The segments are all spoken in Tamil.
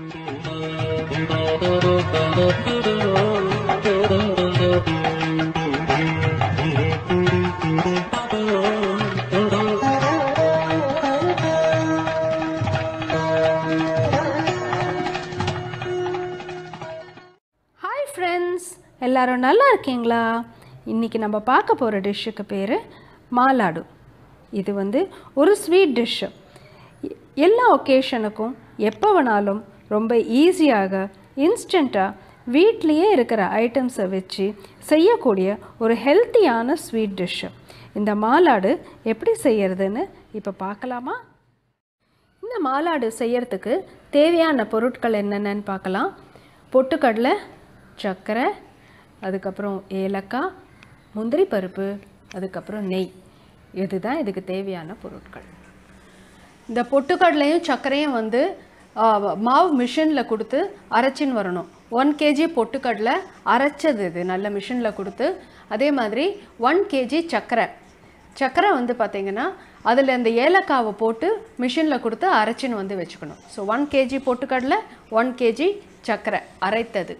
ஹாய் ஃப்ரெண்ட்ஸ் எல்லாரும் நல்லா இருக்கீங்களா இன்றைக்கி நம்ம பார்க்க போகிற டிஷ்ஷுக்கு பேர் மாலாடு இது வந்து ஒரு ஸ்வீட் டிஷ்ஷு எல்லா ஒகேஷனுக்கும் எப்போ வேணாலும் ரொம்ப ஈஸியாக இன்ஸ்டண்ட்டாக வீட்லேயே இருக்கிற ஐட்டம்ஸை வச்சு செய்யக்கூடிய ஒரு ஹெல்த்தியான ஸ்வீட் டிஷ்ஷு இந்த மாலாடு எப்படி செய்யறதுன்னு இப்போ பார்க்கலாமா இந்த மாலாடு செய்யறதுக்கு தேவையான பொருட்கள் என்னென்னு பார்க்கலாம் பொட்டுக்கடலை சர்க்கரை அதுக்கப்புறம் ஏலக்காய் முந்திரி பருப்பு அதுக்கப்புறம் நெய் இதுதான் இதுக்கு தேவையான பொருட்கள் இந்த பொட்டுக்கடலையும் சர்க்கரையும் வந்து ஆ, மாவு மிஷினில் கொடுத்து அரைச்சின்னு வரணும் ஒன் கேஜி பொட்டுக்கடலை அரைச்சது இது நல்ல மிஷினில் கொடுத்து அதே மாதிரி ஒன் கேஜி சர்க்கரை சர்க்கரை வந்து பார்த்தீங்கன்னா அதில் இந்த ஏலக்காவை போட்டு மிஷினில் கொடுத்து அரைச்சின்னு வந்து வச்சுக்கணும் ஸோ ஒன் கேஜி பொட்டுக்கடலை ஒன் கேஜி சர்க்கரை அரைத்தது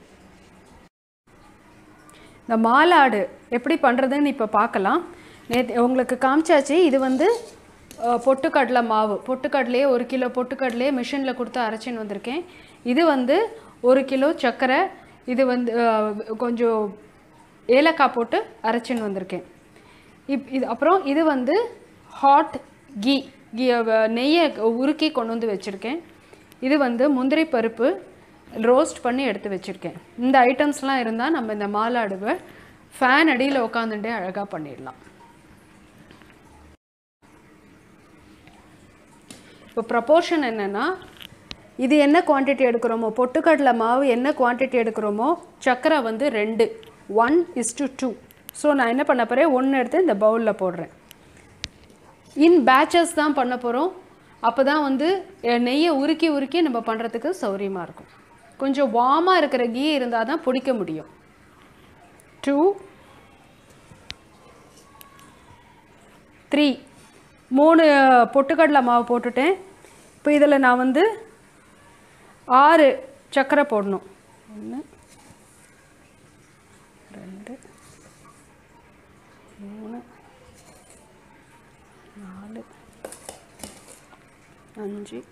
இந்த மாலாடு எப்படி பண்ணுறதுன்னு இப்போ பார்க்கலாம் நேற்று உங்களுக்கு காமிச்சாச்சு இது வந்து அஹ், பொட்டுக்கடலை மாவு பொட்டுக்கடலையே ஒரு கிலோ பொட்டுக்கடலையே மிஷினில் கொடுத்து அரைச்சின்னு வந்திருக்கேன் இது வந்து ஒரு கிலோ சர்க்கரை இது வந்து அஹ், கொஞ்சம் ஏலக்காய் போட்டு அரைச்சின்னு வந்திருக்கேன் இப் இது அப்புறம் இது வந்து ஹாட் கீ கீ அஹ், நெய்யை உருக்கி கொண்டு வந்து வச்சுருக்கேன் இது வந்து முந்திரி பருப்பு ரோஸ்ட் பண்ணி எடுத்து வச்சுருக்கேன் இந்த ஐட்டம்ஸ்லாம் இருந்தால் நம்ம இந்த மாலாடுவை ஃபேன் அடியில் உட்காந்துட்டே அழகாக பண்ணிடலாம் இப்போ ப்ரப்போர்ஷன் என்னென்னா இது என்ன குவான்டிட்டி எடுக்கிறோமோ பொட்டுக்கடலை மாவு என்ன குவான்டிட்டி எடுக்கிறோமோ சர்க்கரை வந்து ரெண்டு one is to two so நான் என்ன பண்ண போகிறேன் ஒன்று எடுத்து இந்த பவுலில் போடுறேன் இன் பேச்சஸ் தான் பண்ண போகிறோம் அப்போ தான் வந்து அஹ், நெய்யை உருக்கி உருக்கி நம்ம பண்ணுறதுக்கு சௌரியமாக இருக்கும் கொஞ்சம் வார்மாக இருக்கிற கீ இருந்தால் தான் பிடிக்க முடியும் டூ த்ரீ மூணு பொட்டுக்கடலை மாவு போட்டுட்டேன் இப்போ இதில் நான் வந்து ஆறு சர்க்கரை போடணும் ஒன்று ரெண்டு மூணு நாலு அஞ்சு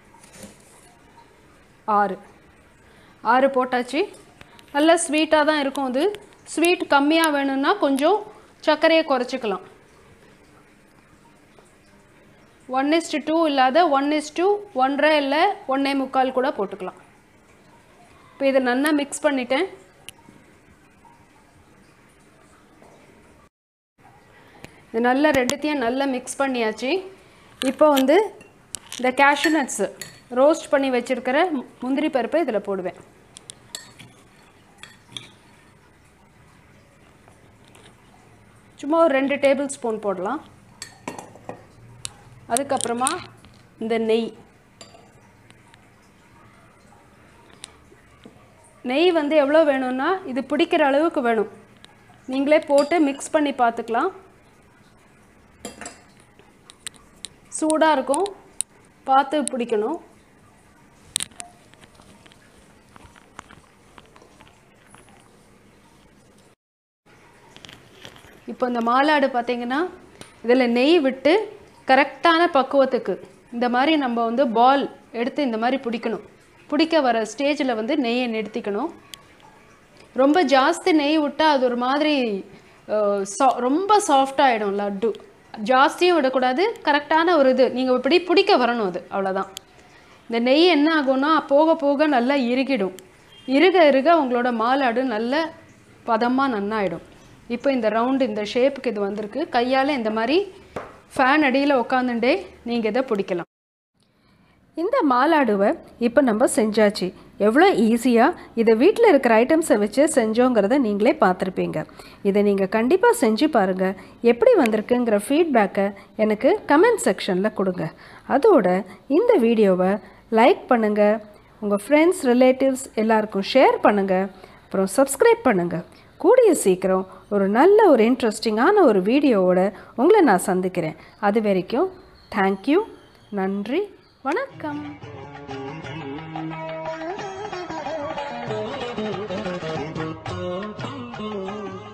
ஆறு ஆறு போட்டாச்சு நல்லா ஸ்வீட்டாக தான் இருக்கும் அது ஸ்வீட் கம்மியாக வேணும்னா கொஞ்சம் சர்க்கரையை குறைச்சிக்கலாம் ஒன் இஸ்டு டூ இல்லாத ஒன் இஸ் டூ ஒன்றரை இல்லை ஒன்றே முக்கால் கூட போட்டுக்கலாம் இப்போ இதை நல்லா மிக்ஸ் பண்ணிட்டேன் இது நல்லா ரெண்டுத்தையும் நல்லா மிக்ஸ் பண்ணியாச்சு இப்போ வந்து இந்த cashew nuts ரோஸ்ட் பண்ணி வச்சிருக்கிற மு- முந்திரி பருப்பை இதில் போடுவேன் சும்மா ஒரு ரெண்டு டேபிள் ஸ்பூன் போடலாம் அதுக்கப்புறமா இந்த நெய் நெய் வந்து எவ்வளோ வேணும்னா இது பிடிக்கிற அளவுக்கு வேணும் நீங்களே போட்டு மிக்ஸ் பண்ணி பார்த்துக்கலாம் சூடாக இருக்கும் பார்த்து பிடிக்கணும் இப்போ இந்த மாலாடு பார்த்தீங்கன்னா இதில் நெய் விட்டு கரெக்டான பக்குவத்துக்கு இந்த மாதிரி நம்ம வந்து பால் எடுத்து இந்த மாதிரி பிடிக்கணும் பிடிக்க வர ஸ்டேஜில் வந்து நெய்யை நிறுத்திக்கணும் ரொம்ப ஜாஸ்தி நெய் விட்டால் அது ஒரு மாதிரி அஹ், சா- ரொம்ப சாஃப்டாகிடும் லட்டு ஜாஸ்தியும் விடக்கூடாது கரெக்டான ஒரு இது நீங்கள் இப்படி பிடிக்க வரணும் அது அவ்வளோதான் இந்த நெய் என்ன ஆகும்னா போக போக நல்லா இறுகிடும் இறுக இறுக உங்களோட மாலாடு நல்ல பதமாக நன்னாயிடும் இப்போ இந்த ரவுண்டு இந்த ஷேப்புக்கு இது வந்திருக்கு கையால் இந்த மாதிரி ஃபேன் அடியில் உட்காந்துட்டே நீங்கள் இதை பிடிக்கலாம் இந்த மாலாடுவை இப்போ நம்ம செஞ்சாச்சு எவ்வளோ ஈஸியாக இதை வீட்டில் இருக்கிற ஐட்டம்ஸை வச்சு செஞ்சோங்கிறத நீங்களே பார்த்துருப்பீங்க இதை நீங்கள் கண்டிப்பாக செஞ்சு பாருங்கள் எப்படி வந்திருக்குங்கிற ஃபீட்பேக்கை எனக்கு கமெண்ட் செக்ஷனில் கொடுங்க அதோட இந்த வீடியோவை லைக் பண்ணுங்கள் உங்கள் ஃப்ரெண்ட்ஸ் ரிலேட்டிவ்ஸ் எல்லாருக்கும் ஷேர் பண்ணுங்கள் அப்புறம் சப்ஸ்கிரைப் பண்ணுங்கள் கூடிய சீக்கிரம் ஒரு நல்ல ஒரு இன்ட்ரெஸ்டிங்கான ஒரு வீடியோவோட உங்களை நான் சந்திக்கிறேன் அது வரைக்கும் தேங்க்யூ நன்றி வணக்கம் ஓ